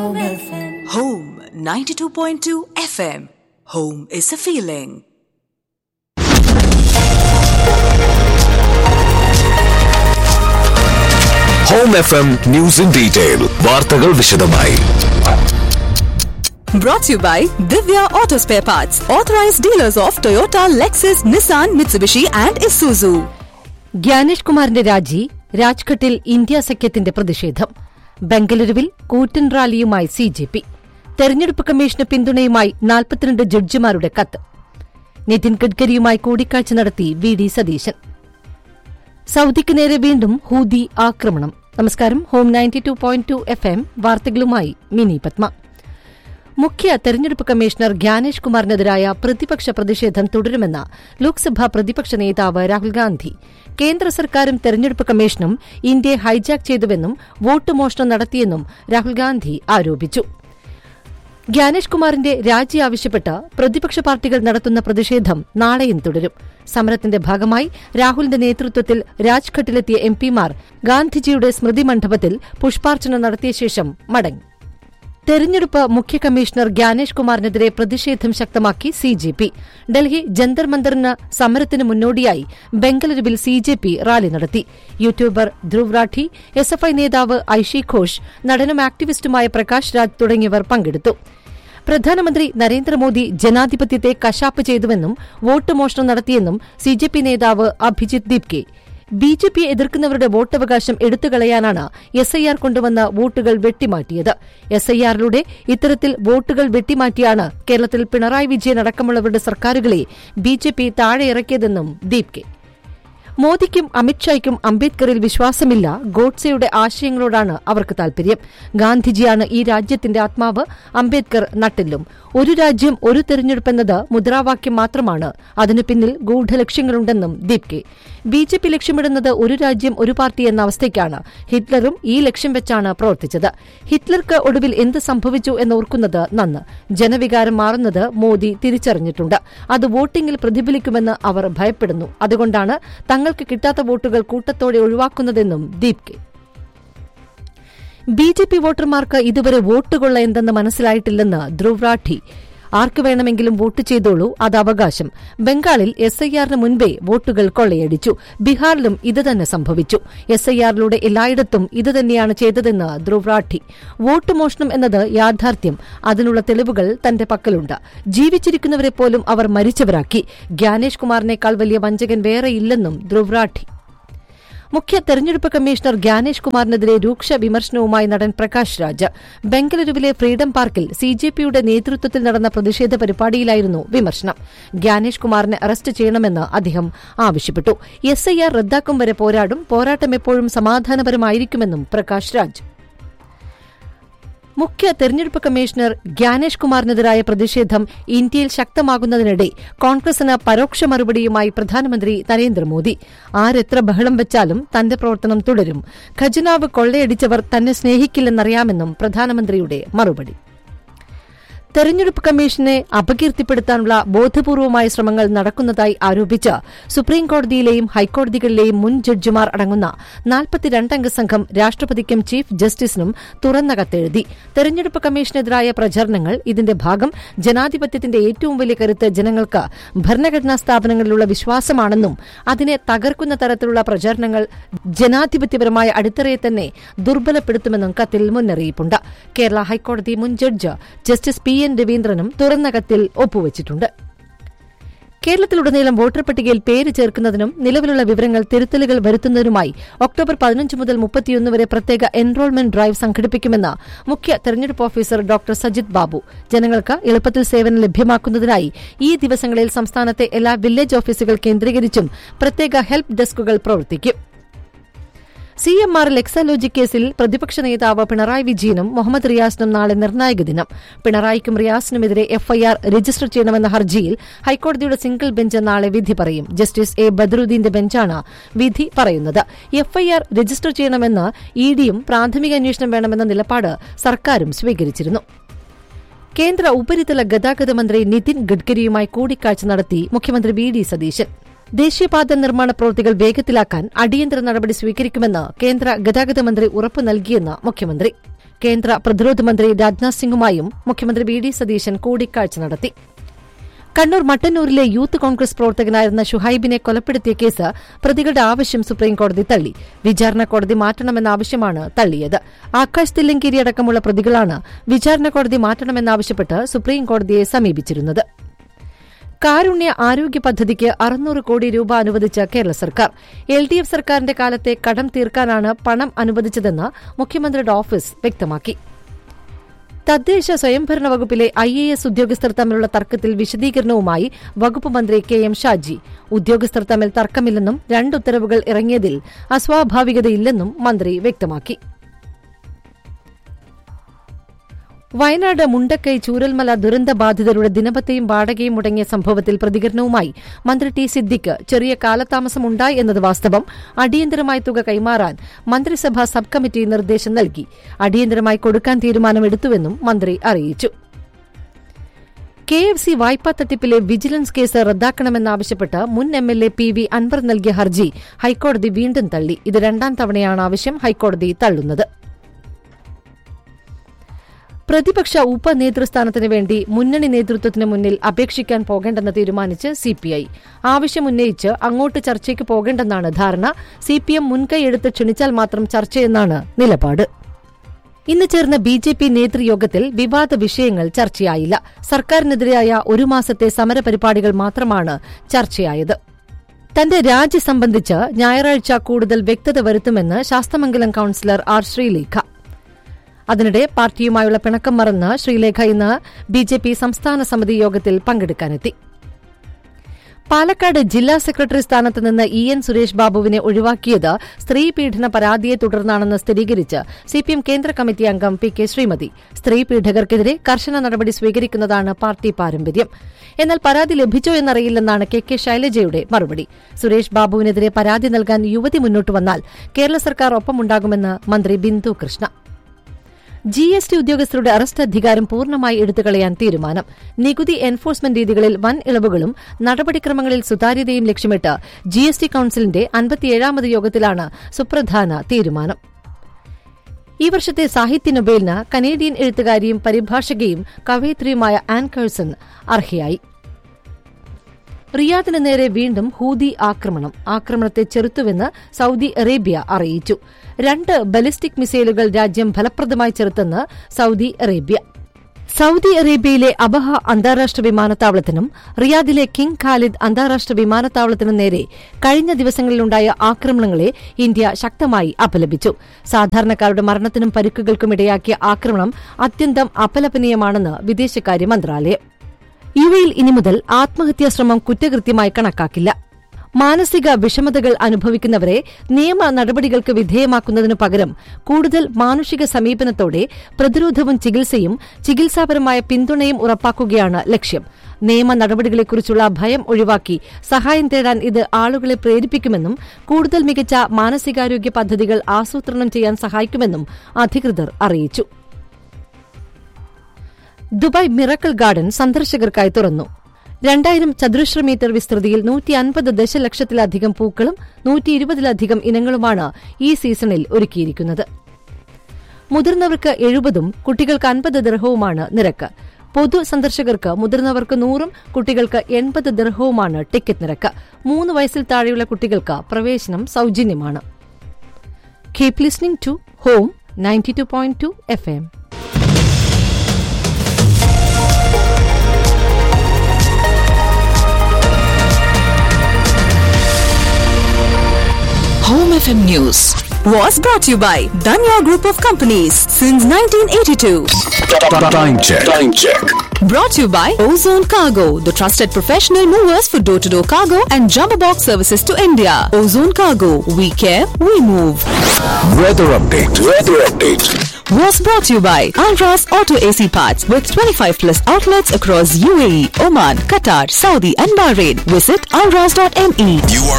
Home 92.2 FM. Home is a feeling. Home F M news in detail വാർത്തകൾ വിശദമായി Brought to you by Divya Auto Spare Parts, authorized dealers of Toyota, Lexus, Nissan, Mitsubishi, and Isuzu. Gyanesh കുമാറിന്റെ രാജി രാജ്ഘട്ടിൽ India സഖ്യത്തിന്റെ പ്രതിഷേധം ബംഗളൂരുവിൽ കൂറ്റൻ റാലിയുമായി സി ജെ പി തെരഞ്ഞെടുപ്പ് കമ്മീഷന് പിന്തുണയുമായി നാൽപ്പത്തിരണ്ട് ജഡ്ജിമാരുടെ കത്ത് നിതിൻ ഗഡ്കരിയുമായി കൂടിക്കാഴ്ച നടത്തി വി ഡി സതീശൻ സൌദിക്ക് നേരെ വീണ്ടും ഹൂതി ആക്രമണം നമസ്കാരം home ninety two point two F M വാർത്തകളുമായി മിനി പത്മ മുഖ്യ തെരഞ്ഞെടുപ്പ് കമ്മീഷണർ ഗ്യാനേഷ് കുമാറിനെതിരായ പ്രതിപക്ഷ പ്രതിഷേധം തുടരുമെന്ന് ലോക്സഭാ പ്രതിപക്ഷ നേതാവ് രാഹുൽ ഗാന്ധി കേന്ദ്ര സർക്കാരും തെരഞ്ഞെടുപ്പ് കമ്മീഷനും ഇന്ത്യയെ ഹൈജാക്ക് ചെയ്തുവെന്നും വോട്ട് മോഷണം നടത്തിയെന്നും രാഹുൽ ഗാന്ധി ആരോപിച്ചു ഗ്യാനേഷ് കുമാറിന്റെ രാജി ആവശ്യപ്പെട്ട് പ്രതിപക്ഷ പാർട്ടികൾ നടത്തുന്ന പ്രതിഷേധം നാളെയും തുടരും സമരത്തിന്റെ ഭാഗമായി രാഹുലിന്റെ നേതൃത്വത്തിൽ രാജ്ഘട്ടിലെത്തിയ എംപിമാർ ഗാന്ധിജിയുടെ സ്മൃതി മണ്ഡപത്തിൽ പുഷ്പാർച്ചന നടത്തിയ ശേഷം മടങ്ങി തെരഞ്ഞെടുപ്പ് മുഖ്യ കമ്മീഷണർ ഗ്യാനേഷ് കുമാറിനെതിരെ പ്രതിഷേധം ശക്തമാക്കി C J P Delhi Jantar മന്ദറിന് സമരത്തിന് മുന്നോടിയായി ബംഗളൂരുവിൽ സി ജെ പി റാലി നടത്തി YouTuber Dhruv Rathee S F I നേതാവ് ഐഷി ഘോഷ് നടനും ആക്ടിവിസ്റ്റുമായ പ്രകാശ് രാജ് തുടങ്ങിയവർ പങ്കെടുത്തു പ്രധാനമന്ത്രി നരേന്ദ്രമോദി ജനാധിപത്യത്തെ കശാപ്പ് ചെയ്തുവെന്നും വോട്ട് മോഷണം നടത്തിയെന്നും സി ജെ പി നേതാവ് അഭിജിത് ദീപ്കെ ബി ജെ പിയെ എതിർക്കുന്നവരുടെ വോട്ടവകാശം എടുത്തുകളയാനാണ് എസ് ഐ ആർ കൊണ്ടുവന്ന വോട്ടുകൾ വെട്ടിമാറ്റിയത് എസ് ഐ ആറിലൂടെ ഇത്തരത്തിൽ വോട്ടുകൾ വെട്ടിമാറ്റിയാണ് കേരളത്തിൽ പിണറായി വിജയൻ അടക്കമുള്ളവരുടെ സർക്കാരുകളെ ബി ജെ പി താഴെയിറക്കിയതെന്നും ദീപ്കെ മോദിക്കും അമിത്ഷായ്ക്കും അംബേദ്കറിൽ വിശ്വാസമില്ല ഗോഡ്സെയുടെ ആശയങ്ങളോടാണ് അവർക്ക് താൽപര്യം ഗാന്ധിജിയാണ് ഈ രാജ്യത്തിന്റെ ആത്മാവ് അംബേദ്കർ നട്ടില്ലും ഒരു രാജ്യം ഒരു തെരഞ്ഞെടുപ്പെന്നത് മുദ്രാവാക്യം മാത്രമാണ് അതിനു പിന്നിൽ ഗൂഢലക്ഷ്യങ്ങളുണ്ടെന്നും ദീപ്കെ ബി ജെ പി ലക്ഷ്യമിടുന്നത് ഒരു രാജ്യം ഒരു പാർട്ടി എന്ന അവസ്ഥയ്ക്കാണ് ഹിറ്റ്ലറും ഈ ലക്ഷ്യം വെച്ചാണ് പ്രവർത്തിച്ചത് ഹിറ്റ്ലർക്ക് ഒടുവിൽ എന്ത് സംഭവിച്ചു എന്നോർക്കുന്നത് നന്ന് ജനവികാരം മാറുന്നത് മോദി തിരിച്ചറിഞ്ഞിട്ടുണ്ട് അത് വോട്ടിംഗിൽ പ്രതിഫലിക്കുമെന്ന് അവർ ഭയപ്പെടുന്നു അതുകൊണ്ടാണ് തങ്ങൾക്ക് കിട്ടാത്ത വോട്ടുകൾ കൂട്ടത്തോടെ ഒഴിവാക്കുന്നതെന്നും ദീപ്കെ ബി ജെ പി വോട്ടർമാർക്ക് ഇതുവരെ വോട്ടുകൊള്ള എന്തെന്ന് മനസ്സിലായിട്ടില്ലെന്ന് ധ്രുവ് റാഠി ആർക്ക് വേണമെങ്കിലും വോട്ട് ചെയ്തോളൂ അത് അവകാശം ബംഗാളിൽ എസ് ഐ ആറിന് മുൻപേ വോട്ടുകൾ കൊള്ളയടിച്ചു ബീഹാറിലും ഇതുതന്നെ സംഭവിച്ചു എസ് ഐ ആറിലൂടെ എല്ലായിടത്തും ഇതുതന്നെയാണ് ചെയ്തതെന്ന് ധ്രുവ് റാഠി വോട്ട് മോഷണം എന്നത് യാഥാർത്ഥ്യം അതിനുള്ള തെളിവുകൾ തന്റെ പക്കലുണ്ട് ജീവിച്ചിരിക്കുന്നവരെ പോലും അവർ മരിച്ചവരാക്കി ഗ്യാനേഷ് കുമാറിനേക്കാൾ വലിയ വഞ്ചകൻ വേറെയില്ലെന്നും ധ്രുവ് റാഠി മുഖ്യ തെരഞ്ഞെടുപ്പ് കമ്മീഷണർ ഗ്യാനേഷ് കുമാറിനെതിരെ രൂക്ഷ വിമർശനവുമായി നടൻ പ്രകാശ് രാജ് ബംഗളൂരുവിലെ ഫ്രീഡം പാർക്കിൽ സി ജെ പിയുടെ നേതൃത്വത്തിൽ നടന്ന പ്രതിഷേധ പരിപാടിയിലായിരുന്നു വിമർശനം ഗ്യാനേഷ് കുമാറിനെ അറസ്റ്റ് ചെയ്യണമെന്ന് അദ്ദേഹം ആവശ്യപ്പെട്ടു എസ് ഐ ആർ റദ്ദാക്കും വരെ പോരാടും പോരാട്ടം എപ്പോഴും സമാധാനപരമായിരിക്കുമെന്നും പ്രകാശ് രാജ് മുഖ്യ തെരഞ്ഞെടുപ്പ് കമ്മീഷണർ ഗ്യാനേഷ് കുമാറിനെതിരായ പ്രതിഷേധം ഇന്ത്യയിൽ ശക്തമാകുന്നതിനിടെ കോൺഗ്രസിന് പരോക്ഷ മറുപടിയുമായി പ്രധാനമന്ത്രി നരേന്ദ്രമോദി ആരെത്ര ബഹളം വെച്ചാലും തന്റെ പ്രവർത്തനം തുടരും ഖജനാവ് കൊള്ളയടിച്ചവർ തന്നെ സ്നേഹിക്കില്ലെന്നറിയാമെന്നും പ്രധാനമന്ത്രിയുടെ മറുപടി തെരഞ്ഞെടുപ്പ് കമ്മീഷനെ അപകീർത്തിപ്പെടുത്താനുള്ള ബോധപൂർവമായ ശ്രമങ്ങൾ നടക്കുന്നതായി ആരോപിച്ച് സുപ്രീംകോടതിയിലെയും ഹൈക്കോടതികളിലെയും മുൻ ജഡ്ജിമാർ അടങ്ങുന്ന നാൽപ്പത്തിരണ്ടംഗ സംഘം രാഷ്ട്രപതിക്കും ചീഫ് ജസ്റ്റിസിനും തുറന്ന കത്തെഴുതി തെരഞ്ഞെടുപ്പ് കമ്മീഷനെതിരായ പ്രചരണങ്ങൾ ഇതിന്റെ ഭാഗം ജനാധിപത്യത്തിന്റെ ഏറ്റവും വലിയ കരുത്ത് ജനങ്ങൾക്ക് ഭരണഘടനാ സ്ഥാപനങ്ങളിലുള്ള വിശ്വാസമാണെന്നും അതിനെ തകർക്കുന്ന തരത്തിലുള്ള പ്രചരണങ്ങൾ ജനാധിപത്യപരമായ അടിത്തറയെ തന്നെ ദുർബലപ്പെടുത്തുമെന്നും കത്തിൽ മുന്നറിയിപ്പുണ്ട് കേരള ഹൈക്കോടതി മുൻ ജഡ്ജ് ജസ്റ്റിസ് പി എൻ രവീന്ദ്രനും തുറന്ന കത്തിൽ ഒപ്പുവച്ചിട്ടുണ്ട് കേരളത്തിലുടനീളം വോട്ടർ പട്ടികയിൽ പേര് ചേർക്കുന്നതിനും നിലവിലുള്ള വിവരങ്ങൾ തിരുത്തലുകൾ വരുത്തുന്നതിനുമായി ഒക്ടോബർ പതിനഞ്ച് മുതൽ മുപ്പത്തിയൊന്ന് വരെ പ്രത്യേക എൻറോൾമെന്റ് ഡ്രൈവ് സംഘടിപ്പിക്കുമെന്ന് മുഖ്യ തെരഞ്ഞെടുപ്പ് ഓഫീസർ ഡോക്ടർ സജിത് ബാബു ജനങ്ങൾക്ക് എളുപ്പത്തിൽ സേവനം ലഭ്യമാക്കുന്നതിനായി ഈ ദിവസങ്ങളിൽ സംസ്ഥാനത്തെ എല്ലാ വില്ലേജ് ഓഫീസുകൾ കേന്ദ്രീകരിച്ചും പ്രത്യേക ഹെൽപ്പ് ഡെസ്കുകൾ പ്രവർത്തിക്കും സി എം ആർ എക്സാലോജി കേസിൽ പ്രതിപക്ഷ നേതാവ് പിണറായി വിജയനും മുഹമ്മദ് റിയാസിനും നാളെ നിർണായക ദിനം പിണറായിക്കും റിയാസിനുമെതിരെ എഫ്ഐആർ രജിസ്റ്റർ ചെയ്യണമെന്ന ഹർജിയിൽ ഹൈക്കോടതിയുടെ സിംഗിൾ ബെഞ്ച് നാളെ വിധി പറയും ജസ്റ്റിസ് എ ബദറുദ്ദീന്റെ ബെഞ്ചാണ് വിധി പറയുന്നത് എഫ്ഐആർ രജിസ്റ്റർ ചെയ്യണമെന്ന് ഇ ഡിയും പ്രാഥമിക അന്വേഷണം വേണമെന്ന നിലപാട് സർക്കാരും സ്വീകരിച്ചിരുന്നു കേന്ദ്ര ഉപരിതല ഗതാഗത മന്ത്രി നിതിൻ ഗഡ്കരിയുമായി കൂടിക്കാഴ്ച നടത്തി മുഖ്യമന്ത്രി വി ഡി സതീശൻ ദേശീയപാത നിർമ്മാണ പ്രവൃത്തികൾ വേഗത്തിലാക്കാൻ അടിയന്തര നടപടി സ്വീകരിക്കുമെന്ന് കേന്ദ്ര ഗതാഗത മന്ത്രി ഉറപ്പു നൽകിയെന്ന് മുഖ്യമന്ത്രി കേന്ദ്ര പ്രതിരോധ മന്ത്രി രാജ്നാഥ് സിംഗുമായും മുഖ്യമന്ത്രി വി ഡി സതീശൻ കൂടിക്കാഴ്ച നടത്തി കണ്ണൂർ മട്ടന്നൂരിലെ യൂത്ത് കോൺഗ്രസ് പ്രവർത്തകനായിരുന്ന ഷുഹൈബിനെ കൊലപ്പെടുത്തിയ കേസ് പ്രതികളുടെ ആവശ്യം സുപ്രീംകോടതി തള്ളി വിചാരണ കോടതി മാറ്റണമെന്ന ആവശ്യമാണ് തള്ളിയത് ആകാശ് തില്ലങ്കേരി അടക്കമുള്ള പ്രതികളാണ് വിചാരണ കോടതി മാറ്റണമെന്നാവശ്യപ്പെട്ട് സുപ്രീംകോടതിയെ സമീപിച്ചിരുന്നത് കാരുണ്യ ആരോഗ്യ പദ്ധതിക്ക് അറുന്നൂറ് കോടി രൂപ അനുവദിച്ച കേരള സർക്കാർ എൽ ഡി എഫ് സർക്കാരിന്റെ കാലത്തെ കടം തീർക്കാനാണ് പണം അനുവദിച്ചതെന്ന് മുഖ്യമന്ത്രിയുടെ ഓഫീസ് വ്യക്തമാക്കി തദ്ദേശ സ്വയംഭരണ വകുപ്പിലെ ഐ എ എസ് ഉദ്യോഗസ്ഥർ തമ്മിലുള്ള തർക്കത്തിൽ വിശദീകരണവുമായി വകുപ്പ് മന്ത്രി കെ എം ഷാജി ഉദ്യോഗസ്ഥർ തമ്മിൽ തർക്കമില്ലെന്നും രണ്ട് ഉത്തരവുകൾ ഇറങ്ങിയതിൽ അസ്വാഭാവികതയില്ലെന്നും മന്ത്രി വ്യക്തമാക്കി വയനാട് മുണ്ടക്കൈ ചൂരൽമല ദുരന്തബാധിതരുടെ ദിനപത്തെയും വാടകയും മുടങ്ങിയ സംഭവത്തിൽ പ്രതികരണവുമായി മന്ത്രി ടി സിദ്ദിഖ് ചെറിയ കാലതാമസമുണ്ടായി എന്നത് വാസ്തവം അടിയന്തരമായ തുക കൈമാറാൻ മന്ത്രിസഭാ സബ് കമ്മിറ്റി നിർദ്ദേശം നൽകി അടിയന്തരമായി കൊടുക്കാൻ തീരുമാനമെടുത്തുവെന്നും മന്ത്രി അറിയിച്ചു കെ എഫ് സി വായ്പാ തട്ടിപ്പിലെ വിജിലൻസ് കേസ് റദ്ദാക്കണമെന്നാവശ്യപ്പെട്ട് മുൻ M L A P V Anvar നൽകിയ ഹർജി ഹൈക്കോടതി വീണ്ടും തള്ളി ഇത് രണ്ടാം തവണയാണ് ആവശ്യം ഹൈക്കോടതി തള്ളുന്നത് പ്രതിപക്ഷ ഉപനേതൃസ്ഥാനത്തിന് വേണ്ടി മുന്നണി നേതൃത്വത്തിന് മുന്നിൽ അപേക്ഷിക്കാൻ പോകേണ്ടെന്ന് തീരുമാനിച്ച് സിപിഐ ആവശ്യമുന്നയിച്ച് അങ്ങോട്ട് ചർച്ചയ്ക്ക് പോകേണ്ടെന്നാണ് ധാരണ സിപിഎം മുൻകൈയെടുത്ത് ക്ഷണിച്ചാൽ മാത്രം ചർച്ചയെന്നാണ് നിലപാട് ഇന്ന് ചേർന്ന ബി ജെ പി നേതൃയോഗത്തിൽ വിവാദ വിഷയങ്ങൾ ചർച്ചയായില്ല സർക്കാരിനെതിരായ ഒരു മാസത്തെ സമരപരിപാടികൾ മാത്രമാണ് ചർച്ചയായത് തന്റെ രാജി സംബന്ധിച്ച് ഞായറാഴ്ച കൂടുതൽ വ്യക്തത വരുത്തുമെന്ന് ശാസ്തമംഗലം കൌൺസിലർ ആർ ശ്രീലേഖ അതിനിടെ പാർട്ടിയുമായുള്ള പിണക്കം മറന്ന് ശ്രീലേഖ ഇന്ന് ബി ജെ പി സംസ്ഥാന സമിതി യോഗത്തിൽ പങ്കെടുക്കാനെത്തി പാലക്കാട് ജില്ലാ സെക്രട്ടറി സ്ഥാനത്ത് നിന്ന് ഇ എൻ സുരേഷ് ബാബുവിനെ ഒഴിവാക്കിയത് സ്ത്രീ പീഡന പരാതിയെ തുടർന്നാണെന്ന് സ്ഥിരീകരിച്ച് സിപിഎം കേന്ദ്ര കമ്മിറ്റി അംഗം പി കെ ശ്രീമതി സ്ത്രീ പീഡകർക്കെതിരെ കർശന നടപടി സ്വീകരിക്കുന്നതാണ് പാർട്ടി പാരമ്പര്യം എന്നാൽ പരാതി ലഭിച്ചോ എന്നറിയില്ലെന്നാണ് കെ കെ ശൈലജയുടെ മറുപടി സുരേഷ് ബാബുവിനെതിരെ പരാതി നൽകാൻ യുവതി മുന്നോട്ട് വന്നാൽ കേരള സർക്കാർ ഒപ്പമുണ്ടാകുമെന്ന് മന്ത്രി Bindu Krishna G S T ഉദ്യോഗസ്ഥരുടെ അറസ്റ്റ് അധികാരം പൂർണ്ണമായി എടുത്തുകളയാൻ തീരുമാനം നികുതി എൻഫോഴ്സ്മെന്റ് രീതികളിൽ വൻ ഇളവുകളും നടപടിക്രമങ്ങളിൽ സുതാര്യതയും ലക്ഷ്യമിട്ട് ജി എസ് ടി കൌൺസിലിന്റെ അൻപത്തിയേഴാമത് യോഗത്തിലാണ് സുപ്രധാന തീരുമാനം ഈ വർഷത്തെ സാഹിത്യ നൊബേലിന് കനേഡിയൻ എഴുത്തുകാരിയും പരിഭാഷകയും കവയിത്രിയുമായ ആൻ കേഴ്സൺ അർഹയായി റിയാദിന് നേരെ വീണ്ടും ഹൂതി ആക്രമണം ആക്രമണത്തെ ചെറുത്തുവെന്ന് സൌദി അറേബ്യ അറിയിച്ചു രണ്ട് ബലിസ്റ്റിക് മിസൈലുകൾ രാജ്യം ഫലപ്രദമായി ചെറുത്തെന്ന് സൌദി അറേബ്യ സൌദി അറേബ്യയിലെ അബഹ അന്താരാഷ്ട്ര വിമാനത്താവളത്തിനും റിയാദിലെ കിങ് ഖാലിദ് അന്താരാഷ്ട്ര വിമാനത്താവളത്തിനും നേരെ കഴിഞ്ഞ ദിവസങ്ങളിലുണ്ടായ ആക്രമണങ്ങളെ ഇന്ത്യ ശക്തമായി അപലപിച്ചു സാധാരണക്കാരുടെ മരണത്തിനും പരിക്കുകൾക്കും ഇടയാക്കിയ ആക്രമണം അത്യന്തം അപലപനീയമാണെന്ന് വിദേശകാര്യ മന്ത്രാലയം യുഎയിൽ ഇനി മുതൽ ആത്മഹത്യാ ശ്രമം കുറ്റകൃത്യമായി കണക്കാക്കില്ല മാനസിക വിഷമതകൾ അനുഭവിക്കുന്നവരെ നിയമ നടപടികൾക്ക് വിധേയമാക്കുന്നതിനു പകരം കൂടുതൽ മാനുഷിക സമീപനത്തോടെ പ്രതിരോധവും ചികിത്സയും ചികിത്സാപരമായ പിന്തുണയും ഉറപ്പാക്കുകയാണ് ലക്ഷ്യം നിയമ നടപടികളെക്കുറിച്ചുള്ള ഭയം ഒഴിവാക്കി സഹായം തേടാൻ ഇത് ആളുകളെ പ്രേരിപ്പിക്കുമെന്നും കൂടുതൽ മികച്ച മാനസികാരോഗ്യ പദ്ധതികൾ ആസൂത്രണം ചെയ്യാൻ സഹായിക്കുമെന്നും അധികൃതർ അറിയിച്ചു ദുബായ് മിറക്കിൾ ഗാർഡൻ സന്ദർശകർക്കായി തുറന്നു രണ്ടായിരം ചതുരശ്ര മീറ്റർ വിസ്തൃതിയിൽ നൂറ്റി അൻപത് ദശലക്ഷത്തിലധികം പൂക്കളും നൂറ്റി ഇരുപതിലധികം ഇനങ്ങളുമാണ് ഈ സീസണിൽ ഒരുക്കിയിരിക്കുന്നത് മുതിർന്നവർക്ക് എഴുപതും കുട്ടികൾക്ക് അൻപത് ദിർഹവുമാണ് നിരക്ക് പൊതു സന്ദർശകർക്ക് മുതിർന്നവർക്ക് നൂറും കുട്ടികൾക്ക് എൺപത് ദിർഹവുമാണ് ടിക്കറ്റ് നിരക്ക് മൂന്ന് വയസ്സിൽ താഴെയുള്ള കുട്ടികൾക്ക് പ്രവേശനം സൌജന്യമാണ് keep listening to home ninety two point two F M Home FM News was brought to you by Danya Group of Companies since 1982. Time check. Time check. Brought to you by Ozone Cargo, the trusted professional movers for door to door cargo and jumbo box services to India. Ozone Cargo, we care, we move. Weather update. Weather update. Was brought to you by Alras Auto AC Parts with 25 plus outlets across UAE, Oman, Qatar, Saudi, and Bahrain. Visit alras.me. You are